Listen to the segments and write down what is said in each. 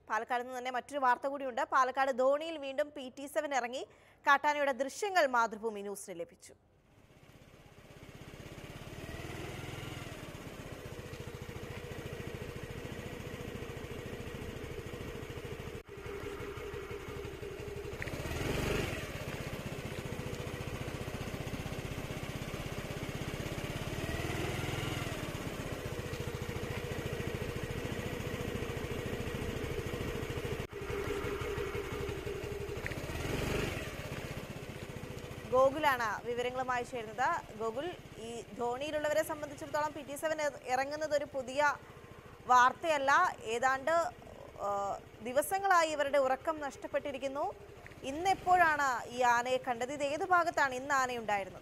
പാലക്കാട് നിന്ന് തന്നെ മറ്റൊരു വാർത്ത കൂടിയുണ്ട് പാലക്കാട് ധോണിയിൽ വീണ്ടും പി ടി സെവൻ ഇറങ്ങി കാട്ടാനയുടെ ദൃശ്യങ്ങൾ മാതൃഭൂമി ന്യൂസിന് ലഭിച്ചു ഗോകുലാണ് വിവരങ്ങളുമായി ചേരുന്നത് ഗോകുൽ ഈ ധോണിയിലുള്ളവരെ സംബന്ധിച്ചിടത്തോളം പി ടി സെവൻ ഇറങ്ങുന്നത് ഒരു പുതിയ വാർത്തയല്ല ഏതാണ്ട് ആ, ദിവസങ്ങളായി ഇവരുടെ ഉറക്കം നഷ്ടപ്പെട്ടിരിക്കുന്നു ഇന്ന് എപ്പോഴാണ് ഈ ആനയെ കണ്ടത് ഇത് ഏത് ഭാഗത്താണ് ഇന്ന് ആന ഉണ്ടായിരുന്നത്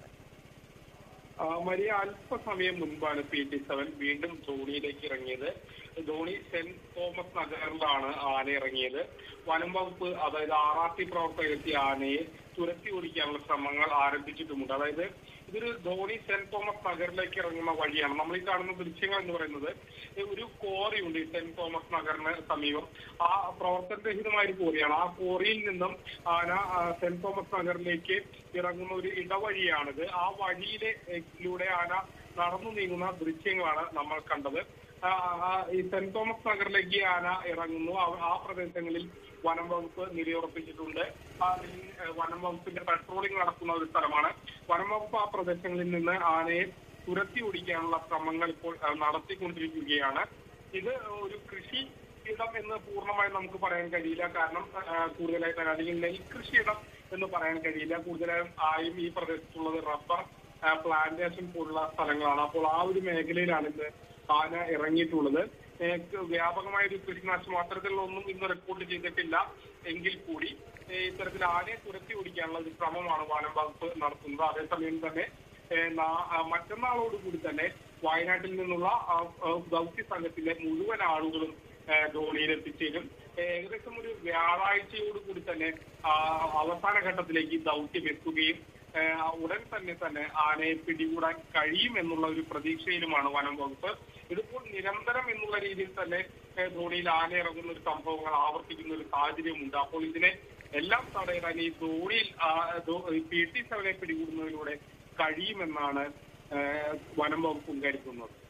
ആ, മരിയ അല്പസമയം മുൻപാണ് പി ടി സെവൻ വീണ്ടും ധോണിയിലേക്ക് ഇറങ്ങിയത് ധോണി സെന്റ് തോമസ് നഗറിലാണ് ആന ഇറങ്ങിയത് വനം വകുപ്പ് അതായത് ആർ ആർ ടി പ്രവർത്തകർ എത്തിയ ആനയെ തുരത്തി ഓടിക്കാനുള്ള ശ്രമങ്ങൾ ആരംഭിച്ചിട്ടുമുണ്ട് അതായത് ഇതൊരു ധോണി സെന്റ് തോമസ് നഗറിലേക്ക് ഇറങ്ങുന്ന വഴിയാണ് നമ്മൾ ഈ കാണുന്ന ദൃശ്യങ്ങൾ എന്ന് പറയുന്നത് ഒരു കോറിയുണ്ട് ഈ സെന്റ് തോമസ് നഗറിന് സമീപം ആ പ്രവർത്തനരഹിതമായ ഒരു കോറിയാണ് ആ കോറിയിൽ നിന്നും ആന ആ, സെന്റ് തോമസ് നഗറിലേക്ക് ഇറങ്ങുന്ന ഒരു ഇടവഴിയാണിത് ആ വഴിയിലെ ഏ, ലൂടെ ആന നടന്നു നീങ്ങുന്ന ദൃശ്യങ്ങളാണ് നമ്മൾ കണ്ടത് ആ, ആ, ഈ സെന്റ് തോമസ് നഗറിലേക്ക് ആന ഇറങ്ങുന്നു ആ- ആ പ്രദേശങ്ങളിൽ വനം വകുപ്പ് നിലയുറപ്പിച്ചിട്ടുണ്ട് ആ നില- ഏ, വനം വകുപ്പിന്റെ പെട്രോളിംഗ് നടക്കുന്ന ഒരു സ്ഥലമാണ് വനം വകുപ്പ് ആ പ്രദേശങ്ങളിൽ നിന്ന് ആനയെ തുരത്തി ഓടിക്കാനുള്ള ശ്രമങ്ങൾ ഇപ്പോൾ ആ, നടത്തിക്കൊണ്ടിരിക്കുകയാണ് ഇത് ഒരു കൃഷി ഇടം എന്ന് പൂർണ്ണമായി നമുക്ക് പറയാൻ കഴിയില്ല കാരണം ആ, കൂടുതലായിട്ട് അല്ലെങ്കിൽ നെൽകൃഷിയിടം എന്ന് പറയാൻ കഴിയില്ല കൂടുതലായും ആയും ഈ പ്രദേശത്തുള്ളത് റബ്ബർ ആ, പ്ലാന്റേഷൻ പോലുള്ള സ്ഥലങ്ങളാണ് അപ്പോൾ ആ ഒരു മേഖലയിലാണ് ഇന്ന് ആന ഇറങ്ങിയിട്ടുള്ളത് ഏ, ക- വ്യാപകമായ ഒരു കൃഷിനാശം അത്തരത്തിലുള്ളൊന്നും ഇന്ന് റിപ്പോർട്ട് ചെയ്തിട്ടില്ല എങ്കിൽ കൂടി ഏ, ഇത്തരത്തിൽ ആനയെ തുരത്തി ഓടിക്കാനുള്ള ഒരു ശ്രമമാണ് വനം വകുപ്പ് നടത്തുന്നത് അതേസമയം തന്നെ ഏ, നാ- ആ, മറ്റന്നാളോടുകൂടി തന്നെ വയനാട്ടിൽ നിന്നുള്ള ആ, ആ, ദൗത്യ സംഘത്തിലെ മുഴുവൻ ആളുകളും ഏ, ധോണിയിൽ എത്തിച്ചേരും ഏ, ഏകദേശം ഒരു വ്യാഴാഴ്ചയോട് കൂടി തന്നെ ആ, അവസാന ഘട്ടത്തിലേക്ക് ഈ ദൗത്യം എത്തുകയും ഏ, ഉടൻ തന്നെ തന്നെ ആനയെ പിടികൂടാൻ കഴിയും എന്നുള്ള ഒരു പ്രതീക്ഷയിലുമാണ് വനം വകുപ്പ് ഇതിപ്പോൾ നിരന്തരം എന്നുള്ള രീതിയിൽ തന്നെ ഏ, ധോണിയിൽ ആന ഇറങ്ങുന്ന ഒരു സംഭവങ്ങൾ ആവർത്തിക്കുന്ന ഒരു സാഹചര്യമുണ്ട് അപ്പോൾ ഇതിനെ എല്ലാം തടയിടാൻ ഈ ധോണിയിൽ പി ടി സെവനെ പിടികൂടുന്നതിലൂടെ കഴിയുമെന്നാണ് ഏ, വനം വകുപ്പും കരുതുന്നത്